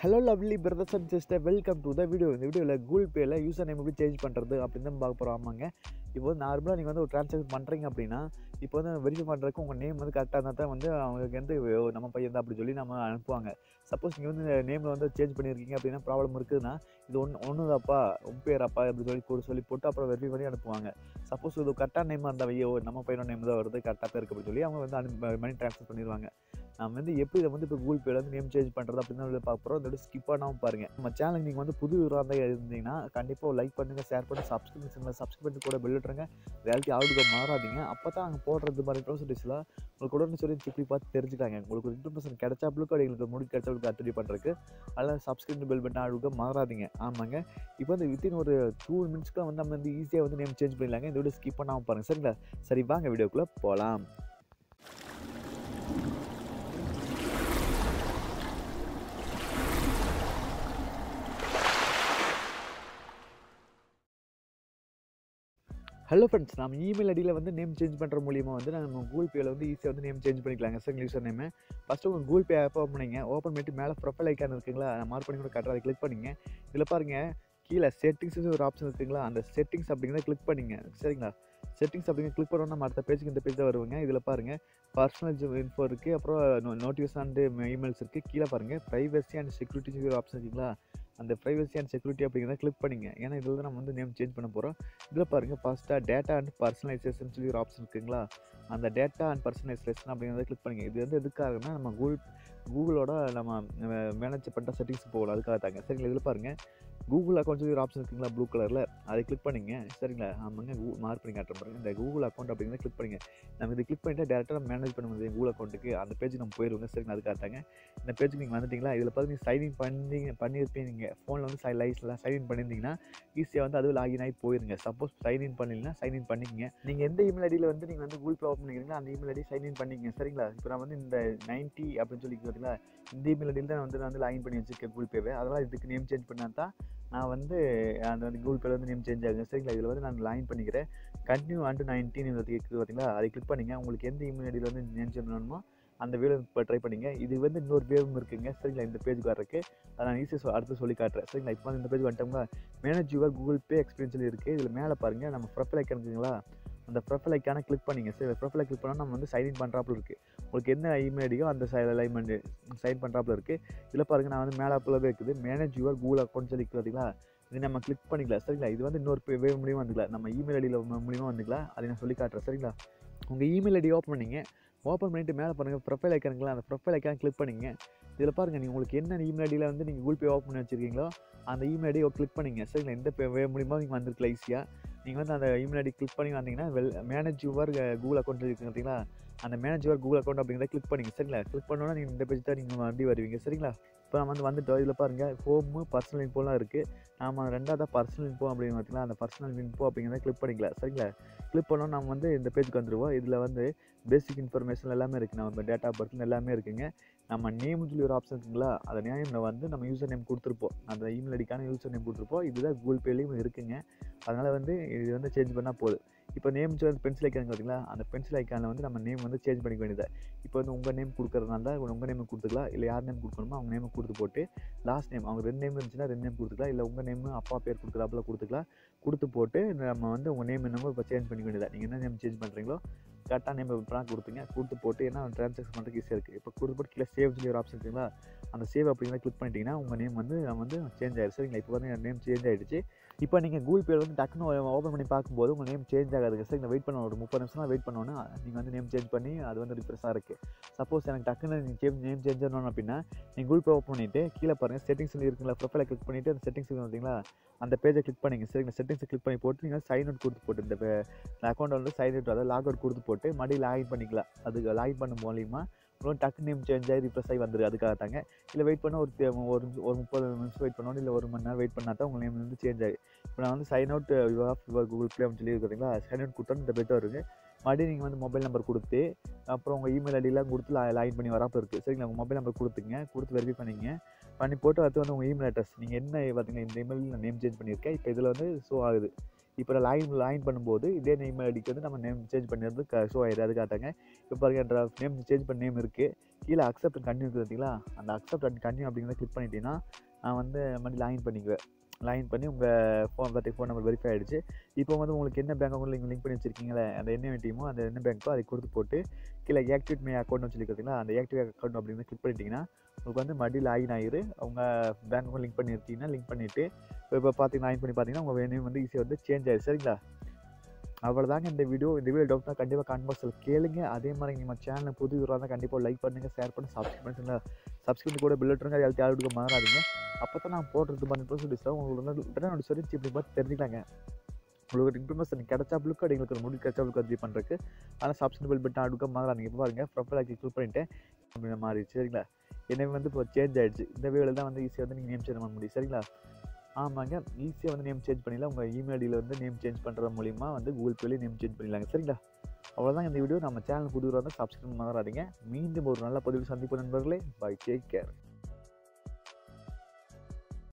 hello lovely brothers and sister welcome to the video இந்த வீடியோவில் Google பேயில் user name எப்படி சேஞ்ச் பண்ணுறது அப்படின்னு தான் பார்க்க போகிறோம் ஆமாங்க இப்போ வந்து நார்மலாக நீங்கள் வந்து ஒரு ட்ரான்சாக்ஷன் பண்ணுறீங்க அப்படின்னா இப்போ வந்து வெரிஃபை பண்ணுறதுக்கு உங்கள் நேம் வந்து கரெக்டாக இருந்தால் தான் வந்து அவங்களுக்கு வந்து ஓ, நம்ம பையன் தான் அப்படி சொல்லி நம்ம அனுப்புவாங்க சப்போஸ் நீங்கள் வந்து நேமில் வந்து சேஞ்ச் பண்ணியிருக்கீங்க அப்படின்னா ப்ராப்ளம் இருக்குதுன்னா இது ஒன்று ஒன்று தான்ப்பா உன் பேராப்பா அப்படி சொல்லி கூட சொல்லி போட்டு அப்புறம் வெரிஃபை பண்ணி அனுப்புவாங்க சப்போஸ் இது கரெக்டாக நேம் இருந்தால் ஐயோ நம்ம பையனோட நேம் தான் வருது கரெக்டாக தான் இருக்குது அப்படின்னு சொல்லி அவங்க வந்து அனு மணி ட்ரான்ஸ்ஃபர் பண்ணிடுவாங்க நம்ம வந்து எப்படி இதை வந்து இப்போ கூகுள் பேல வந்து நேம் சேஞ்ச் பண்ணுறது அப்படின்னு சொல்லி பார்க்க போகிறோம் இதோட ஸ்கிப் பண்ணாமல் பாருங்கள் நம்ம சேனலுக்கு நீங்கள் வந்து புது விவரம் இருந்தீங்கன்னா கண்டிப்பாக லைக் பண்ணுங்கள் ஷேர் பண்ணி சப்ஸ்கிரிப்ஷனில் சப்ஸ்கிரைப் பண்ணி கூட பெல் விட்டுருங்க ரியாலிட்டி ஆளுக்கு மாறாதீங்க அப்போ தான் அங்கே போடுறது மாதிரி இன்ஃபர்மேஷன்ஸ்லாம் உங்களுக்கு உடனே சொல்லி இப்படி பார்த்து தெரிஞ்சுக்காங்க உங்களுக்கு ஒரு இன்ஃபர்மேஷன் கிடைச்சாப்புலுக்கு எங்களுக்கு முடி கிடைச்சாப்புலுக்கு அத்தடி பண்ணுறதுக்கு அதில் சப்ஸ்கிரைப் பெல் பட்டன் ஆளுக்கு மாறாதீங்க ஆமாங்க இப்போ வந்து வித்தின் ஒரு டூ மினிட்ஸ்க்குலாம் வந்து நம்ம வந்து ஈஸியாக வந்து நேம் சேஞ்ச் பண்ணிடலாங்க இந்த வீடியோ ஸ்கிப் பண்ணாமல் பாருங்கள் சரிங்களா சரி வாங்க வீடியோக்குள்ளே போகலாம் ஹலோ ஃப்ரெண்ட்ஸ் நம்ம இமெயில் ஐடியில் வந்து நேம் சேஞ்ச் பண்ணுற மூலியமாக வந்து நம்ம கூகுள் பேயில் வந்து ஈஸியாக வந்து நேம் சேஞ்ச் பண்ணிக்கலாங்க சார் யூசர் நேம் ஃபஸ்ட்டு உங்கள் கூகுள் பே ஆப் ஓப்பன் பண்ணிங்க ஓப்பன் பண்ணிட்டு மேலே ப்ரொஃபைல் ஐக்கான் இருக்குங்களா நான் மார்க் பண்ணி கூட கட்டுற அதை கிளிக் பண்ணிங்க இதில் பாருங்கள் கீழே செட்டிங்ஸ் ஒரு ஆப்ஷன் இருக்குங்களா அந்த செட்டிங்ஸ் அப்படிங்கிறத கிளிக் பண்ணிங்க சரிங்களா செட்டிங்ஸ் அப்படிங்கிற கிளிக் பண்ணோன்னா நம்ம அடுத்த பேஜுக்கு இந்த பேஜ் தான் வருவாங்க இதில் பாருங்கள் பர்சனல் இன்ஃபோ இருக்குது அப்புறம் நோட்டிஃபிகேஷன் அண்ட் இமெயில்ஸ் இருக்குது கீழே பாருங்கள் ப்ரைவசி அண்ட் செக்யூரிட்டி ஒரு ஆப்ஷன் இருக்குங்களா அந்த ப்ரைவசி அண்ட் செக்யூரிட்டி அப்படிங்கிறத கிளிக் பண்ணிங்க ஏன்னா இதில் தான் நம்ம வந்து நேம் சேஞ்ச் பண்ண போகிறோம் இதில் பாருங்கள் ஃபஸ்ட்டாக டேட்டா அண்ட் பர்சனலைசேஷன் சொல்லி ஒரு ஆப்ஷன் இருக்குங்களா அந்த டேட்டா அண்ட் பர்சனலைசேஷன் அப்படிங்கிறத கிளிக் பண்ணுங்க இது வந்து எதுக்காகனா நம்ம கூகுள் கூகுளோட நம்ம மேனேஜ் பண்ணுற செட்டிங்ஸ் போகலாம் அதுக்காக தாங்க சரிங்களா இதில் பாருங்கள் கூகுள் அக்கௌண்ட் சொல்லி ஒரு ஆப்ஷன் இருக்குங்களா ப்ளூ கலரில் அதை கிளிக் பண்ணிங்க சரிங்களா ஆமாங்க கூ மார்க் பண்ணி காட்டுற பாருங்க இந்த கூகுள் அக்கௌண்ட் அப்படிங்கிறத கிளிக் பண்ணிங்க நம்ம இது கிளிக் பண்ணிட்டு டேரெக்டாக நம்ம மேனேஜ் பண்ண முடியாது கூகுள் அக்கௌண்ட்டுக்கு அந்த பேஜுக்கு நம்ம போயிடுவோங்க சரிங்களா அதுக்காக தாங்க இந்த பேஜுக்கு நீங்கள் வந்துட்டீங்களா இதில் பார்த்து நீங்கள் சைன்இன் பண்ணி பண்ணியிருப்பீங்க ஃபோனில் வந்து சை லைஸில் சைன்இன் பண்ணியிருந்தீங்கன்னா ஈஸியாக வந்து அது லாகின் ஆகி போயிருங்க சப்போஸ் சைன்இன் பண்ணலைன்னா சைன்இன் பண்ணிக்கங்க நீங்கள் எந்த இமெயில் ஐடியில் வந்து நீங்கள் வந்து கூகுள் பே ஓப்பன் பண்ணிக்கிறீங்களோ அந்த இமெயில் ஐடி சைன்இன் பண்ணிக்கங்க சரிங்களா இப்போ நான் வந்து இந்த நைன்ட்டி அப்படின்னு சொல்லி பார்த்தீங்களா இந்த இமெயில் ஐடியில் தான் வந்து நான் வந்து லாகின் பண்ணி வச்சிருக்கேன் கூகுள் பேவை அதெல்லாம் இதுக்கு நேம் சேஞ்ச் பண்ணால் தான் நான் வந்து அந்த வந்து கூகுள் பேல வந்து நேம் சேஞ்ச் ஆகுது சரிங்களா இதில் வந்து நான் லாகின் பண்ணிக்கிறேன் கண்டினியூ ஆண்டு நைன்டீன் இருக்குது பார்த்தீங்களா அதை கிளிக் பண்ணிங்க உங்களுக்கு எந்த இமெயில் ஐடியில் வந்து நேம் சேஞ்ச் பண்ணணுமோ அந்த வேலை இப்போ ட்ரை பண்ணிங்க இது வந்து இன்னொரு வேவும் இருக்குங்க சரிங்களா இந்த பேஜுக்கு வர்றதுக்கு அதை நான் ஈஸியாக அடுத்து சொல்லி காட்டுறேன் சரிங்களா இப்போ வந்து இந்த பேஜ் வந்துட்டோம்னா manage your Google Pay experience சொல்லி இருக்குது இதில் மேலே பாருங்கள் நம்ம ப்ரொஃபைல் ஐக்கன் இருக்குங்களா அந்த ப்ரொஃபைல் ஐக்கான கிளிக் பண்ணிங்க சரி ப்ரொஃபைலை கிளிக் பண்ணால் நம்ம வந்து சைன்இன் பண்ணுறாப்புல இருக்குது உங்களுக்கு என்ன இமெயில் ஐடியோ அந்த அலைன்மெண்ட் சைன் பண்ணுறாப்புல இருக்குது இதில் பாருங்கள் நான் வந்து மேலே அப்போவே இருக்குது மேனேஜ் யுவர் கூகுள் அக்கௌண்ட் சொல்லி பார்த்தீங்களா இது நம்ம கிளிக் பண்ணிக்கலாம் சரிங்களா இது வந்து இன்னொரு வே மூலியமாக வந்துக்கலாம் நம்ம இமெயில் ஐடியில் மூலியமாக வந்துக்கலாம் அதை நான் சொல்லி காட்டுறேன் சரிங்களா உங்கள் இமெயில் ஐடி ஓப்பன் பண்ணிங்க ஓப்பன் பண்ணிவிட்டு மேலே பாருங்கள் ப்ரொஃபைல் ஐக்கானுங்களா அந்த ப்ரொஃபைல் ஐக்கான் கிளிக் பண்ணிங்க இதில் பாருங்கள் நீங்கள் உங்களுக்கு என்ன இமெயில் ஐடியில் வந்து நீங்கள் கூகுள் பே ஓப்பன் பண்ணி வச்சிருக்கீங்களோ அந்த இமெயில் ஐடியை கிளிக் பண்ணிங்க சரிங்களா எந்த பே வே மூலியமாக நீங்கள் வந்திருக்கலாம் ஈஸியாக நீங்கள் வந்து அந்த இமெயில் ஐடி கிளிக் பண்ணி வந்தீங்கன்னா well manage your Google account இருக்குது பார்த்தீங்களா அந்த மேனேஜ் யுவர் கூகுள் அக்கௌண்ட் அப்படிங்கிறத கிளிக் பண்ணிங்க சரிங்களா கிளிக் பண்ணோன்னா நீங்கள் இந்த பேஜ் தான் நீங்கள் வண்டி வருவீங்க சரிங்களா இப்போ நம்ம வந்து வந்துட்டோம் இதில் பாருங்கள் ஹோமு பர்சனல் இன்ஃபோலாம் இருக்குது நாம் ரெண்டாவது பர்சனல் இன்ஃபோ அப்படின்னு பார்த்தீங்கன்னா அந்த பர்சனல் இன்ஃபோ அப்படிங்கிறத கிளிக் பண்ணிக்கலாம் சரிங்களா கிளிக் பண்ணோம் நம்ம வந்து இந்த பேஜுக்கு வந்துடுவோம் இதில் வந்து பேசிக் இன்ஃபர்மேஷன் எல்லாமே இருக்குது நம்ம டேட் ஆஃப் பர்த் எல்லாமே இருக்குங்க நம்ம நேம் சொல்லி ஒரு ஆப்ஷன் இருக்குங்களா அந்த நேமில் வந்து நம்ம யூசர் நேம் கொடுத்துருப்போம் அந்த இமெயில் ஐடிக்கான யூசர் நேம் கொடுத்துருப்போம் இதுதான் கூகுள் பேலேயும் இருக்குங்க அதனால் வந்து இது வந்து சேஞ்ச் பண்ணால் போதும் இப்போ நேம் சொல்லி பென்சில் ஐக்கான் பார்த்தீங்களா அந்த பென்சில் ஐக்கானில் வந்து நம்ம நேம் வந்து சேஞ்ச் பண்ணிக்க வேண்டியது இப்போ வந்து உங்கள் நேம் கொடுக்குறதுனால தான் உங்கள் நேம் கொடுத்துக்கலாம் இல்லை யார் நேம் கொடுக்கணுமோ அவங்க நேம் கொடுத்து போட்டு லாஸ்ட் நேம் அவங்க ரெண்டு நேம் இருந்துச்சுன்னா ரெண்டு நேம் கொடுத்துக்கலாம் இல்லை உங்கள் நேம் அப்பா பேர் கொடுக்குறாப்புல கொடுத்துக்கலாம் கொடுத்து போட்டு நம்ம வந்து உங்கள் நேம் என்னமோ இப்போ சேஞ்ச் பண்ணிக்க வேண்டியது நீங்கள் என்ன நேம் சேஞ்ச் பண்ணுறீங்களோ கரெக்டாக நேம் இப்போ கொடுத்துங்க கொடுத்து போட்டு ஏன்னா ட்ரான்சாக்ஷன் பண்ணுறதுக்கு ஈஸியாக இருக்குது இப்போ கொடுத்து போட்டு கீழே சேவ் சொல்லி ஒரு ஆப்ஷன் இருக்குங்களா அந்த சேவ் அப்படிங்கிறத கிளிக் பண்ணிட்டீங்கன்னா உங்கள் நேம் வந்து நம்ம வந்து சேஞ்ச் ஆயிடுச்சு சரிங்களா இப்போ வந்து நேம் சேஞ்ச் ஆகிடுச்சு இப்போ நீங்கள் கூகுள் பே வந்து டக்குன்னு ஓப்பன் பண்ணி பார்க்கும்போது உங்கள் நேம் சேஞ்ச் ஆகாதுங்க சார் வெயிட் பண்ண ஒரு முப்பது நிமிஷம் வெயிட் பண்ணோன்னா நீங்கள் வந்து நேம் சேஞ்ச் பண்ணி அது வந்து ரிஃப்ரெஷ்ஷாக இருக்குது சப்போஸ் எனக்கு டக்குன்னு நீங்கள் சேஞ்ச் நேம் சேஞ்ச் பண்ணணும் அப்படின்னா நீங்கள் கூகுள் பே ஓப்பன் பண்ணிவிட்டு கீழே பாருங்கள் செட்டிங்ஸ் இருக்குங்களா ப்ரொஃபைலை கிளிக் பண்ணிவிட்டு அந்த செட்டிங்ஸ் பார்த்தீங்களா அந்த பேஜை கிளிக் பண்ணிங்க சரிங்களா செட்டிங்ஸை கிளிக் பண்ணி போட்டு நீங்கள் சைன் அவுட் கொடுத்து போட்டு இந்த அக்கௌண்ட் வந்து சைன் அவுட் அதாவது லாக் அவுட் கொடுத்து போட்டு மறுபடியும் லாகின் பண்ணிக்கலாம் அதுக்கு லாகின் பண்ண மூலியமாக உங்களுக்கு டக்கு நேம் சேஞ்ச் ஆகி ரிப்ரெஸ் ஆகி வந்துரு அதுக்காக தாங்க இல்லை வெயிட் பண்ண ஒரு தே- ஒரு ஒரு முப்பது நிமிஷம் வெயிட் பண்ணணும் இல்லை ஒரு மணி நேரம் வெயிட் பண்ணால் தான் உங்கள் நேம் வந்து சேஞ்ச் ஆகி இப்போ நான் வந்து sign out you of your Google Play அப்படின்னு சொல்லி இருக்கிறீங்களா சைன் அவுட் கொடுத்தோன்னு இந்த பேஜ் வருங்க மறுபடியும் நீங்கள் வந்து மொபைல் நம்பர் கொடுத்து அப்புறம் உங்கள் இமெயில் ஐடியெலாம் கொடுத்து லாகின் பண்ணி வராப்போ இருக்குது சரிங்களா உங்கள் மொபைல் நம்பர் கொடுத்துங்க கொடுத்து வெரிஃபை பண்ணிங்க பண்ணி போட்டு அடுத்து வந்து உங்கள் இமெயில் அட்ரஸ் நீங்கள் என்ன பார்த்தீங்கன்னா இந்த இமெயில் நான் நேம் சேஞ்ச் பண்ணியிருக்கேன் இப்போ இதில் வந்து ஷோ ஆகுது இப்போ நான் லாகின் லாகின் பண்ணும்போது இதே நேம் ஐடிக்கு வந்து நம்ம நேம் சேஞ்ச் பண்ணிருந்து ஷோ ஆயிடுது அதுக்காகத்தாங்க இப்போ பாருங்க நேம் சேஞ்ச் பண்ண நேம் இருக்குது கீழே அக்செப்ட் அண்ட் கன்யூ இருக்குது பார்த்தீங்களா அந்த அக்செப்ட் அண்ட் கன்யூ அப்படிங்கிறத கிளிக் பண்ணிட்டீங்கன்னா நான் வந்து மறுபடியும் லாகின் பண்ணிக்குவேன் லாகின் பண்ணி உங்கள் ஃபோன் பார்த்து ஃபோன் நம்பர் வெரிஃபை ஆகிடுச்சு இப்போ வந்து உங்களுக்கு என்ன பேங்க் அக்கௌண்ட் நீங்கள் லிங்க் பண்ணி வச்சிருக்கீங்களே அந்த என்ன டீமோ அந்த என்ன பேங்க்கோ அதை கொடுத்து போட்டு கீழே ஆக்டிவேட் மே அக்கௌண்ட்னு சொல்லி பார்த்தீங்களா அந்த ஆக்டிவேட் அக்கௌண்ட் அப்படின்னு கிளிக் பண்ணிட்டீங்கன்னா உங்களுக்கு வந்து மறுபடியும் லாகின் ஆகிரு அவங்க பேங்க் அக்கௌண்ட் லிங்க் பண்ணியிருக்கீங்கன்னா லிங்க் பண்ணிவிட்டு இப்போ இப்போ பார்த்தீங்கன்னா லாகின் பண்ணி பார்த்தீங்கன்னா உங்கள் நேம் வந்து ஈஸியாக வந்து சேஞ்ச் ஆயிடுச்சு சரிங்களா அவ்வளோதாங்க இந்த வீடியோ இந்த வீடியோ டவுட்னா கண்டிப்பாக கான்வர்ஸில் கேளுங்க அதே மாதிரி நம்ம சேனல் புது வீராக இருந்தால் கண்டிப்பாக லைக் பண்ணுங்கள் ஷேர் பண்ணி சப்ஸ்கிரைப் பண்ணுங்க சப்ஸ்கிரைப் கூட பில் விட்டுருங்க அது யாருக்கு மாறாதீங்க அப்போ தான் நான் போடுறது பண்ணிட்டு சொல்லி உங்களுக்கு வந்து உடனே ஒரு சரிச்சு இப்படி பார்த்து தெரிஞ்சுக்கலாங்க உங்களுக்கு இன்ஃபர்மேஷன் கிடைச்சா ப்ளூக் எங்களுக்கு ஒரு முடி கிடைச்சா ப்ளூக் அது பண்ணுறதுக்கு ஆனால் சப்ஸ்கிரைப் பில் பட்டன் அடுக்க மாறாதீங்க இப்போ பாருங்கள் ப்ரொஃபைல் ஆக்கி கிளிக் பண்ணிட்டேன் அப்படி மாறி சரிங்களா எனவே வந்து இப்போ சேஞ்ச் ஆகிடுச்சு இந்த வேலை தான் வந்து ஈஸியாக வந்து நீங்கள் நேம் சேஞ்ச் பண்ண முடியும் சரிங்களா ஆமாங்க ஈஸியாக வந்து நேம் சேஞ்ச் பண்ணிடலாம் உங்கள் இமெயில் ஐடியில் வந்து நேம் சேஞ்ச் பண்ணுறது மூலிமா வந்து கூகுள் பேலேயே நேம் சேஞ்ச் பண்ணிடலாங்க சரிங்களா அவ்வளோதான் இந்த வீடியோ நம்ம சேனல் புதுவாக இருந்தால் சப்ஸ்கிரைப் மறந்துடாதீங்க மீண்டும் ஒரு நல்ல பதிவில் சந்திப்பு நண்பர்களே பை டேக் கேர்